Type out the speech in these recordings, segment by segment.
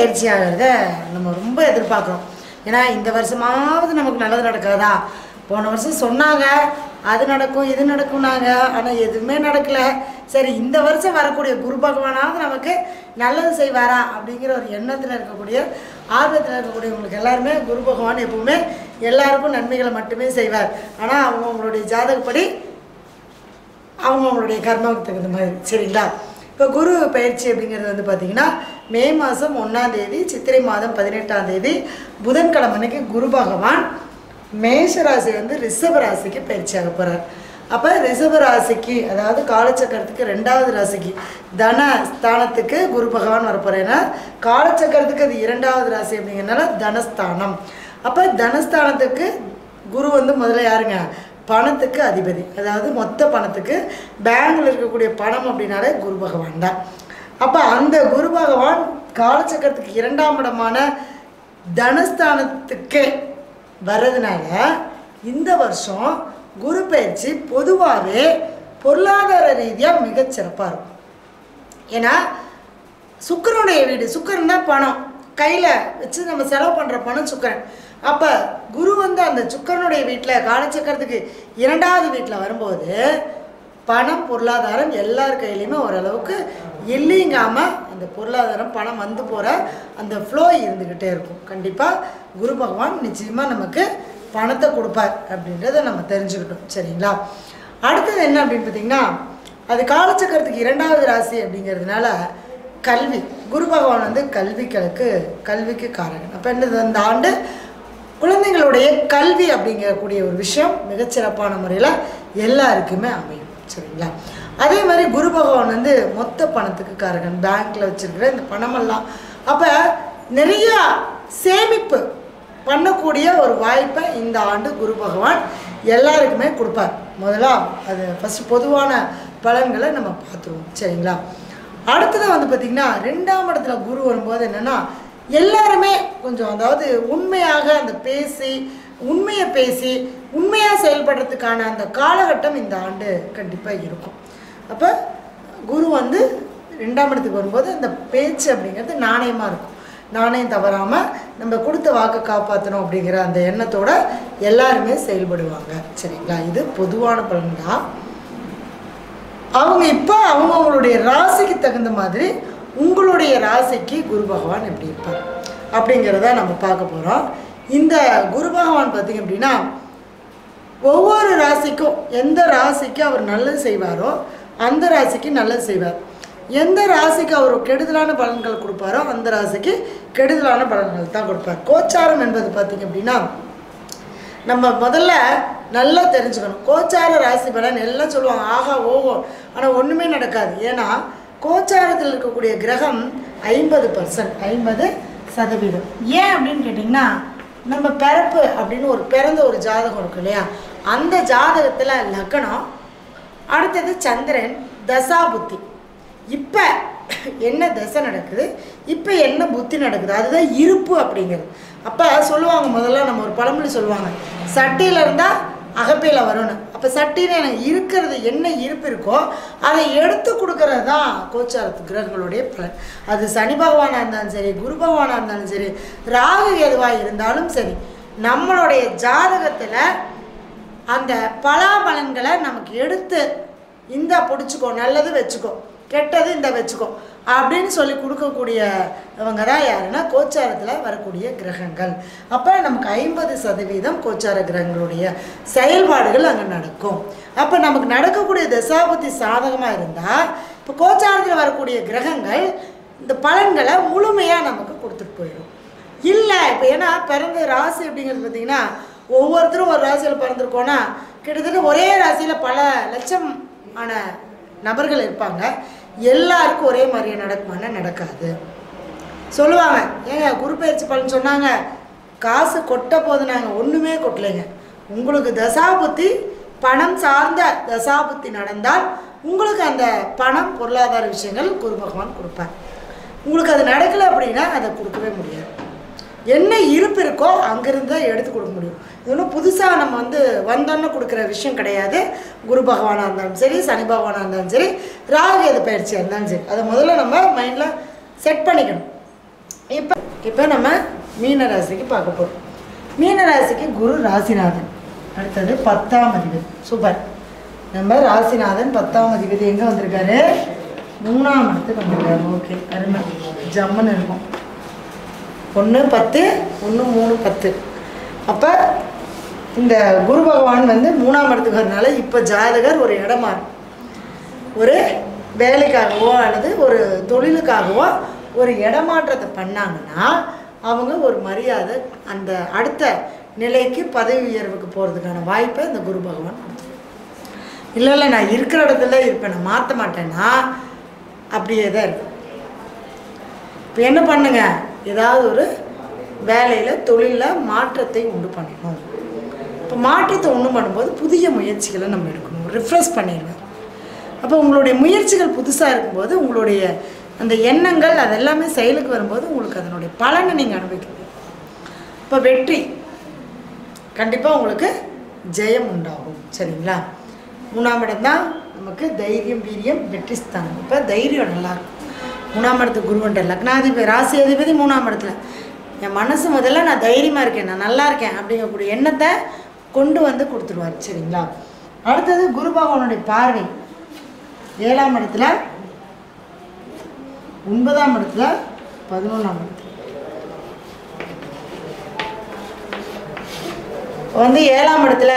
பயிற்சி ஆகிறத நம்ம ரொம்ப எதிர்பார்க்குறோம் ஏன்னா இந்த வருஷமாவது நமக்கு நல்லது நடக்காதா போன வருஷம் சொன்னாங்க அது நடக்கும் இது நடக்கும்னாங்க ஆனால் எதுவுமே நடக்கல சரி இந்த வருஷம் வரக்கூடிய குரு பகவானாவது நமக்கு நல்லது செய்வாரா அப்படிங்கிற ஒரு எண்ணத்தில் இருக்கக்கூடிய ஆர்வத்தில் இருக்கக்கூடியவங்களுக்கு எல்லாருமே குரு பகவான் எப்பவுமே எல்லாருக்கும் நன்மைகளை மட்டுமே செய்வார் ஆனால் அவங்க அவங்களுடைய ஜாதகப்படி அவங்கவுங்களுடைய கர்மாவுக்கு தகுந்த மாதிரி சரிங்களா இப்போ குரு பயிற்சி அப்படிங்கிறது வந்து பார்த்திங்கன்னா மே மாதம் ஒன்றாம் தேதி சித்திரை மாதம் பதினெட்டாம் தேதி புதன்கிழமை அன்னைக்கு குரு பகவான் மேஷ ராசி வந்து ரிஷப ராசிக்கு பயிற்சியாக போகிறார் அப்போ ரிஷப ராசிக்கு அதாவது காலச்சக்கரத்துக்கு ரெண்டாவது ராசிக்கு தன ஸ்தானத்துக்கு குரு பகவான் வரப்போகிறார் ஏன்னா காலச்சக்கரத்துக்கு அது இரண்டாவது ராசி அப்படிங்கிறனால தனஸ்தானம் அப்போ தனஸ்தானத்துக்கு குரு வந்து முதல்ல யாருங்க பணத்துக்கு அதிபதி அதாவது மொத்த பணத்துக்கு பேங்கில் இருக்கக்கூடிய பணம் அப்படின்னாலே குரு பகவான் தான் அப்போ அந்த குரு பகவான் காலச்சக்கரத்துக்கு இரண்டாம் இடமான தனஸ்தானத்துக்கு வர்றதுனால இந்த வருஷம் குரு பயிற்சி பொதுவாகவே பொருளாதார ரீதியாக மிகச்சிறப்பாக இருக்கும் ஏன்னா சுக்கரனுடைய வீடு சுக்கரன் தான் பணம் கையில் வச்சு நம்ம செலவு பண்ணுற பணம் சுக்கரன் அப்போ குரு வந்து அந்த சுக்கரனுடைய வீட்டில் காலச்சக்கரத்துக்கு இரண்டாவது வீட்டில் வரும்போது பணம் பொருளாதாரம் எல்லார் கையிலையுமே ஓரளவுக்கு இல்லைங்காமல் அந்த பொருளாதாரம் பணம் வந்து போகிற அந்த ஃப்ளோ இருந்துக்கிட்டே இருக்கும் கண்டிப்பாக குரு பகவான் நிச்சயமாக நமக்கு பணத்தை கொடுப்பார் அப்படின்றத நம்ம தெரிஞ்சுக்கிட்டோம் சரிங்களா அடுத்தது என்ன அப்படின்னு பார்த்தீங்கன்னா அது காலச்சக்கரத்துக்கு இரண்டாவது ராசி அப்படிங்கிறதுனால கல்வி குரு பகவான் வந்து கல்விகளுக்கு கல்விக்கு காரகன் அப்போ என்னது அந்த ஆண்டு குழந்தைங்களுடைய கல்வி அப்படிங்கக்கூடிய ஒரு விஷயம் மிகச்சிறப்பான முறையில் எல்லாருக்குமே அமையும் சரிங்களா அதே மாதிரி குரு பகவான் வந்து மொத்த பணத்துக்கு காரகன் பேங்க்கில் வச்சிருக்கிற இந்த பணமெல்லாம் அப்போ நிறையா சேமிப்பு பண்ணக்கூடிய ஒரு வாய்ப்பை இந்த ஆண்டு குரு பகவான் எல்லாருக்குமே கொடுப்பார் முதல்ல அது ஃபஸ்ட்டு பொதுவான பலன்களை நம்ம பார்த்துருவோம் சரிங்களா அடுத்தது வந்து பார்த்திங்கன்னா ரெண்டாம் இடத்துல குரு வரும்போது என்னென்னா எல்லாருமே கொஞ்சம் அதாவது உண்மையாக அந்த பேசி உண்மையை பேசி உண்மையாக செயல்படுறதுக்கான அந்த காலகட்டம் இந்த ஆண்டு கண்டிப்பாக இருக்கும் அப்போ குரு வந்து ரெண்டாம் இடத்துக்கு வரும்போது அந்த பேச்சு அப்படிங்கிறது நாணயமாக இருக்கும் நாணயம் தவறாமல் நம்ம கொடுத்த வாக்கை காப்பாற்றணும் அப்படிங்கிற அந்த எண்ணத்தோட எல்லாருமே செயல்படுவாங்க சரிங்களா இது பொதுவான பலன் தான் அவங்க இப்போ அவங்கவுங்களுடைய ராசிக்கு தகுந்த மாதிரி உங்களுடைய ராசிக்கு குரு பகவான் எப்படி இருப்பார் அப்படிங்கிறத நம்ம பார்க்க போகிறோம் இந்த குரு பகவான் பார்த்திங்க அப்படின்னா ஒவ்வொரு ராசிக்கும் எந்த ராசிக்கு அவர் நல்லது செய்வாரோ அந்த ராசிக்கு நல்லது செய்வார் எந்த ராசிக்கு அவர் கெடுதலான பலன்கள் கொடுப்பாரோ அந்த ராசிக்கு கெடுதலான பலன்கள் தான் கொடுப்பார் கோச்சாரம் என்பது பார்த்திங்க அப்படின்னா நம்ம முதல்ல நல்லா தெரிஞ்சுக்கணும் கோச்சார ராசி பலன் எல்லாம் சொல்லுவாங்க ஆஹா ஓஹோ ஆனால் ஒன்றுமே நடக்காது ஏன்னா கோச்சாரத்தில் இருக்கக்கூடிய கிரகம் ஐம்பது பர்சன்ட் ஐம்பது சதவீதம் ஏன் அப்படின்னு கேட்டிங்கன்னா நம்ம பிறப்பு அப்படின்னு ஒரு பிறந்த ஒரு ஜாதகம் இருக்கு இல்லையா அந்த ஜாதகத்தில் லக்னம் அடுத்தது சந்திரன் தசா புத்தி இப்போ என்ன தசை நடக்குது இப்போ என்ன புத்தி நடக்குது அதுதான் இருப்பு அப்படிங்கிறது அப்போ சொல்லுவாங்க முதல்ல நம்ம ஒரு பழமொழி சொல்லுவாங்க சட்டியில் இருந்தால் அகப்பையில் வரணும் அப்போ சட்டியில் எனக்கு இருக்கிறது என்ன இருப்பு இருக்கோ அதை எடுத்து கொடுக்கறது தான் கோச்சாரத்து கிரகங்களுடைய பலன் அது சனி பகவானாக இருந்தாலும் சரி குரு பகவானாக இருந்தாலும் சரி ராகு எதுவாக இருந்தாலும் சரி நம்மளுடைய ஜாதகத்தில் அந்த பலாபலன்களை நமக்கு எடுத்து இந்தா பிடிச்சிக்கோ நல்லது வச்சுக்கோ கெட்டது இந்த வச்சுக்கோ அப்படின்னு சொல்லி கொடுக்கக்கூடியவங்க தான் யாருன்னா கோச்சாரத்தில் வரக்கூடிய கிரகங்கள் அப்போ நமக்கு ஐம்பது சதவீதம் கோச்சார கிரகங்களுடைய செயல்பாடுகள் அங்கே நடக்கும் அப்போ நமக்கு நடக்கக்கூடிய தசாபுத்தி சாதகமாக இருந்தால் இப்போ கோச்சாரத்தில் வரக்கூடிய கிரகங்கள் இந்த பலன்களை முழுமையாக நமக்கு கொடுத்துட்டு போயிடும் இல்லை இப்போ ஏன்னா பிறந்த ராசி அப்படிங்கிறது பார்த்தீங்கன்னா ஒவ்வொருத்தரும் ஒரு ராசியில் பிறந்திருக்கோன்னா கிட்டத்தட்ட ஒரே ராசியில் பல லட்சம் ஆன நபர்கள் இருப்பாங்க எல்லாருக்கும் ஒரே மாதிரியே நடக்குமானா நடக்காது சொல்லுவாங்க ஏங்க குரு பயிற்சி பலன் சொன்னாங்க காசு கொட்ட போது நாங்கள் ஒன்றுமே கொட்டலைங்க உங்களுக்கு தசாபுத்தி பணம் சார்ந்த தசாபுத்தி நடந்தால் உங்களுக்கு அந்த பணம் பொருளாதார விஷயங்கள் குரு பகவான் கொடுப்பார் உங்களுக்கு அது நடக்கலை அப்படின்னா அதை கொடுக்கவே முடியாது என்ன இருப்பு இருக்கோ அங்கேருந்து தான் எடுத்து கொடுக்க முடியும் இது ஒன்றும் புதுசாக நம்ம வந்து வந்தோன்னு கொடுக்குற விஷயம் கிடையாது குரு பகவானாக இருந்தாலும் சரி சனி பகவானாக இருந்தாலும் சரி ராகு எது பயிற்சியாக இருந்தாலும் சரி அதை முதல்ல நம்ம மைண்டில் செட் பண்ணிக்கணும் இப்போ இப்போ நம்ம மீன ராசிக்கு பார்க்க போகிறோம் மீன ராசிக்கு குரு ராசிநாதன் அடுத்தது பத்தாம் அதிபதி சூப்பர் நம்ம ராசிநாதன் பத்தாம் அதிபதி எங்கே வந்திருக்காரு மூணாம் இடத்துக்கு வந்திருக்காரு ஓகே அருமை ஜம்முன்னு இருக்கும் ஒன்று பத்து ஒன்று மூணு பத்து அப்போ இந்த குரு பகவான் வந்து மூணாம் இடத்துக்கு வரனால இப்போ ஜாதகர் ஒரு இடம் மாறும் ஒரு வேலைக்காகவோ அல்லது ஒரு தொழிலுக்காகவோ ஒரு இடமாற்றத்தை பண்ணாங்கன்னா அவங்க ஒரு மரியாதை அந்த அடுத்த நிலைக்கு பதவி உயர்வுக்கு போகிறதுக்கான வாய்ப்பை இந்த குரு பகவான் கொடுத்துருவார் இல்லை இல்லை நான் இருக்கிற இடத்துல இருப்பேன் நான் மாற்ற மாட்டேன்னா அப்படியே தான் இருக்கும் இப்போ என்ன பண்ணுங்க ஏதாவது ஒரு வேலையில் தொழிலில் மாற்றத்தை உண்டு பண்ணணும் இப்போ மாற்றத்தை உண்டு பண்ணும்போது புதிய முயற்சிகளை நம்ம எடுக்கணும் ரிஃப்ரெஷ் பண்ணிடுவேன் அப்போ உங்களுடைய முயற்சிகள் புதுசாக இருக்கும்போது உங்களுடைய அந்த எண்ணங்கள் அதெல்லாமே செயலுக்கு வரும்போது உங்களுக்கு அதனுடைய பலனை நீங்கள் அனுபவிக்கிறீங்க இப்போ வெற்றி கண்டிப்பாக உங்களுக்கு ஜெயம் உண்டாகும் சரிங்களா மூணாம் இடம் தான் நமக்கு தைரியம் வீரியம் வெற்றி ஸ்தானம் இப்போ தைரியம் நல்லா இருக்கும் மூணாம் இடத்துக்கு குருவன்ட்ட லக்னாதிபதி ராசி அதிபதி மூணாம் இடத்துல என் மனசு முதல்ல நான் தைரியமாக இருக்கேன் நான் நல்லா இருக்கேன் அப்படிங்கக்கூடிய எண்ணத்தை கொண்டு வந்து கொடுத்துருவார் சரிங்களா அடுத்தது குரு பகவானுடைய பார்வை ஏழாம் இடத்துல ஒன்பதாம் இடத்துல பதினொன்றாம் இடத்துல வந்து ஏழாம் இடத்துல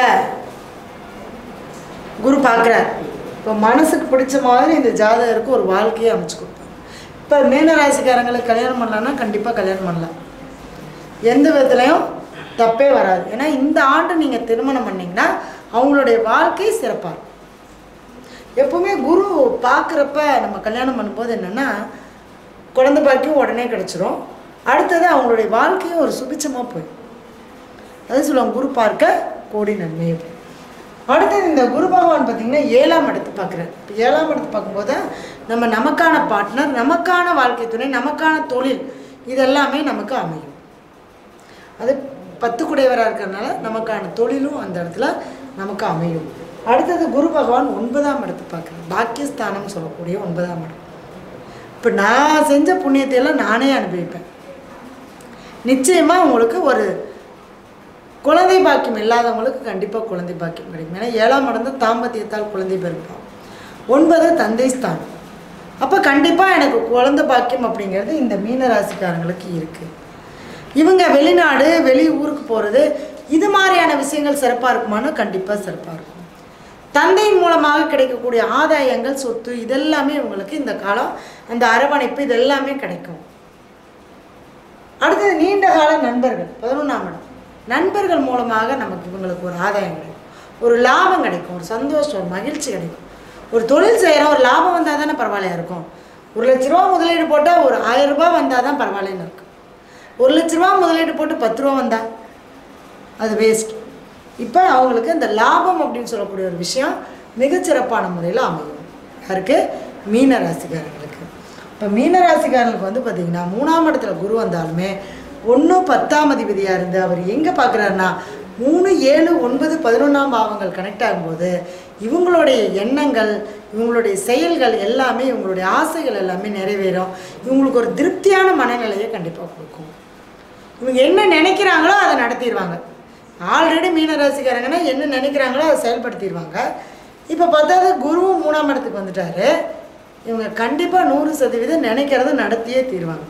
குரு பார்க்குறார் இப்போ மனசுக்கு பிடிச்ச மாதிரி இந்த ஜாதகருக்கு ஒரு வாழ்க்கையை அமைச்சு கொடுப்பார் இப்போ மீனராசிக்காரங்களுக்கு கல்யாணம் பண்ணலான்னா கண்டிப்பாக கல்யாணம் பண்ணலாம் எந்த விதத்துலையும் தப்பே வராது ஏன்னா இந்த ஆண்டு நீங்கள் திருமணம் பண்ணிங்கன்னா அவங்களுடைய வாழ்க்கை சிறப்பாக இருக்கும் எப்பவுமே குரு பார்க்குறப்ப நம்ம கல்யாணம் பண்ணும்போது என்னென்னா குழந்தை பாக்கியம் உடனே கிடச்சிரும் அடுத்தது அவங்களுடைய வாழ்க்கையும் ஒரு சுபிச்சமாக போயிடும் அது சொல்லுவாங்க குரு பார்க்க கோடி நன்மை அடுத்தது இந்த குரு பகவான் பார்த்திங்கன்னா ஏழாம் இடத்து பார்க்குறாரு இப்போ ஏழாம் இடத்து பார்க்கும்போது நம்ம நமக்கான பார்ட்னர் நமக்கான வாழ்க்கை துணை நமக்கான தொழில் இதெல்லாமே நமக்கு அமையும் அது பத்து குடையவராக இருக்கிறதுனால நமக்கான தொழிலும் அந்த இடத்துல நமக்கு அமையும் அடுத்தது குரு பகவான் ஒன்பதாம் இடத்து பார்க்குறாரு பாக்கியஸ்தானம் சொல்லக்கூடிய ஒன்பதாம் இடம் இப்போ நான் செஞ்ச புண்ணியத்தையெல்லாம் நானே அனுபவிப்பேன் நிச்சயமாக உங்களுக்கு ஒரு குழந்தை பாக்கியம் இல்லாதவங்களுக்கு கண்டிப்பாக குழந்தை பாக்கியம் கிடைக்கும் ஏன்னா ஏழாம் இடம் தான் தாம்பத்தியத்தால் குழந்தை பிறப்பான் ஒன்பது தந்தை ஸ்தானம் அப்போ கண்டிப்பாக எனக்கு குழந்தை பாக்கியம் அப்படிங்கிறது இந்த மீன ராசிக்காரங்களுக்கு இருக்குது இவங்க வெளிநாடு வெளி ஊருக்கு போகிறது இது மாதிரியான விஷயங்கள் சிறப்பாக இருக்குமானா கண்டிப்பாக சிறப்பாக இருக்கும் தந்தையின் மூலமாக கிடைக்கக்கூடிய ஆதாயங்கள் சொத்து இதெல்லாமே இவங்களுக்கு இந்த காலம் அந்த அரவணைப்பு இதெல்லாமே கிடைக்கும் அடுத்தது நீண்ட கால நண்பர்கள் பதினொன்றாம் இடம் நண்பர்கள் மூலமாக நமக்கு இவங்களுக்கு ஒரு ஆதாயம் கிடைக்கும் ஒரு லாபம் கிடைக்கும் ஒரு சந்தோஷம் ஒரு மகிழ்ச்சி கிடைக்கும் ஒரு தொழில் செய்கிறோம் ஒரு லாபம் வந்தால் தானே பரவாயில்லையா இருக்கும் ஒரு லட்ச ரூபா முதலீடு போட்டால் ஒரு ஆயிரம் ரூபாய் வந்தால் தான் பரவாயில்லன்னு இருக்கும் ஒரு லட்ச ரூபா முதலீடு போட்டு பத்து ரூபா வந்தா அது வேஸ்ட் இப்போ அவங்களுக்கு இந்த லாபம் அப்படின்னு சொல்லக்கூடிய ஒரு விஷயம் மிகச்சிறப்பான முறையில் அமையும் யாருக்கு மீன ராசிக்காரங்களுக்கு இப்போ மீன ராசிக்காரங்களுக்கு வந்து பார்த்திங்கன்னா மூணாம் இடத்துல குரு வந்தாலுமே ஒன்று பத்தாம் அதிபதியாக இருந்து அவர் எங்கே பார்க்குறாருன்னா மூணு ஏழு ஒன்பது பதினொன்றாம் பாவங்கள் கனெக்ட் ஆகும்போது இவங்களுடைய எண்ணங்கள் இவங்களுடைய செயல்கள் எல்லாமே இவங்களுடைய ஆசைகள் எல்லாமே நிறைவேறும் இவங்களுக்கு ஒரு திருப்தியான மனநிலையை கண்டிப்பாக கொடுக்கும் இவங்க என்ன நினைக்கிறாங்களோ அதை நடத்திடுவாங்க ஆல்ரெடி மீனராசிக்காரங்கன்னா என்ன நினைக்கிறாங்களோ அதை செயல்படுத்திடுவாங்க இப்போ பத்தாவது குருவும் மூணாம் இடத்துக்கு வந்துட்டாரு இவங்க கண்டிப்பாக நூறு சதவீதம் நினைக்கிறத நடத்தியே தீருவாங்க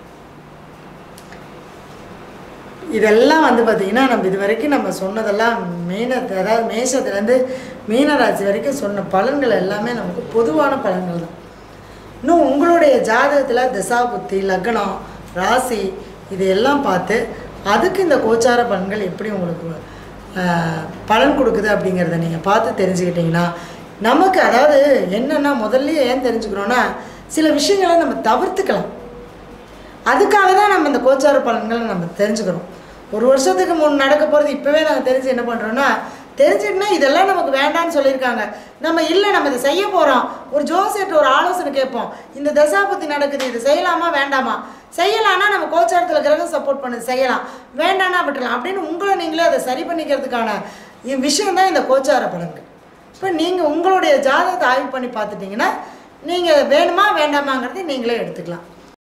இதெல்லாம் வந்து பார்த்திங்கன்னா நம்ம இது வரைக்கும் நம்ம சொன்னதெல்லாம் மீன அதாவது மேஷத்துலேருந்து மீனராசி வரைக்கும் சொன்ன பலன்கள் எல்லாமே நமக்கு பொதுவான பலன்கள் தான் இன்னும் உங்களுடைய ஜாதகத்தில் திசா புத்தி லக்னம் ராசி இதையெல்லாம் பார்த்து அதுக்கு இந்த கோச்சார பலன்கள் எப்படி உங்களுக்கு ஆஹ், பலன் கொடுக்குது அப்படிங்கிறத நீங்கள் பார்த்து தெரிஞ்சுக்கிட்டிங்கன்னா நமக்கு அதாவது என்னென்னா முதல்லயே ஏன் தெரிஞ்சுக்கிறோன்னா சில விஷயங்களை நம்ம தவிர்த்துக்கலாம் அதுக்காக தான் நம்ம இந்த கோச்சார பலன்களை நம்ம தெரிஞ்சுக்கிறோம் ஒரு வருஷத்துக்கு முன் நடக்க போகிறது இப்போவே நாங்கள் தெரிஞ்சு என்ன பண்ணுறோன்னா தெரிஞ்சுட்டுனா இதெல்லாம் நமக்கு வேண்டாம்னு சொல்லியிருக்காங்க நம்ம இல்லை நம்ம இதை செய்ய போகிறோம் ஒரு ஜோசியர்கிட்ட ஒரு ஆலோசனை கேட்போம் இந்த தசாபத்தி நடக்குது இது செய்யலாமா வேண்டாமா செய்யலாம்னா நம்ம கோச்சாரத்தில் கிரகம் சப்போர்ட் பண்ணுது செய்யலாம் வேண்டாம்னா விட்டுறலாம் அப்படின்னு உங்களை நீங்களே அதை சரி பண்ணிக்கிறதுக்கான விஷயம் தான் இந்த கோச்சார பலன்கள் இப்போ நீங்கள் உங்களுடைய ஜாதகத்தை ஆய்வு பண்ணி பார்த்துட்டிங்கன்னா நீங்கள் வேணுமா வேண்டாமாங்கிறதை நீங்களே எடுத்துக்கலாம்